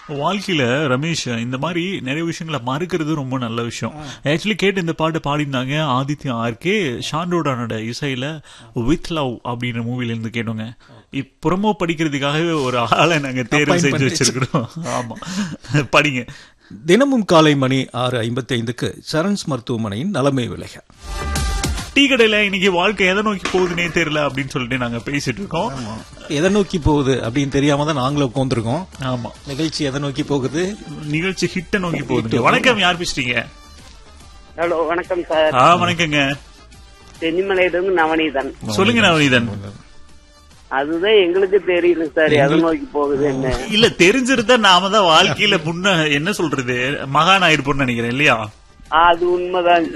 வாழ்க்கையில ரமேஷ் இந்த மாதிரி நிறைய விஷயங்களை மறுக்கிறது ரொம்ப நல்ல விஷயம் ஆக்சுவலி கேட்டு இந்த பாட்டு பாடியிருந்தாங்க ஆதித்யா ஆர்கே ஷாண்டோடானோட இசையில வித் லவ் அப்படின்ற மூவில இருந்து கேட்டோங்க புறமோ படிக்கிறதுக்காகவே ஒரு ஆளை நாங்க தேர்வு Appoint செஞ்சு பண்ணி வச்சிருக்கிறோம் ஆமா படிங்க தினமும் காலை மணி ஆறு ஐம்பத்தி ஐந்துக்கு சரண்ஸ் மருத்துவமனையின் நலமை விலக டீ கடையில இன்னைக்கு வாழ்க்கை எதை நோக்கி போகுதுன்னே தெரியல அப்படின்னு சொல்லிட்டு நாங்க பேசிட்டு இருக்கோம் எதை நோக்கி போகுது அப்படின்னு தெரியாம தான் நாங்களும் உட்காந்துருக்கோம் ஆமா நிகழ்ச்சி எதை நோக்கி போகுது நிகழ்ச்சி ஹிட்ட நோக்கி போகுது வணக்கம் யார் பேசுறீங்க ஹலோ வணக்கம் சார் ஆ வணக்கங்க சென்னிமலையிலிருந்து நவநீதன் சொல்லுங்க நவநீதன் அதுதான் எங்களுக்கு தெரியல சார் எதை நோக்கி போகுது என்ன இல்ல தெரிஞ்சிருந்தா நாம தான் வாழ்க்கையில முன்ன என்ன சொல்றது மகான் ஆயிருப்போம்னு நினைக்கிறேன் இல்லையா அது உண்மைதான்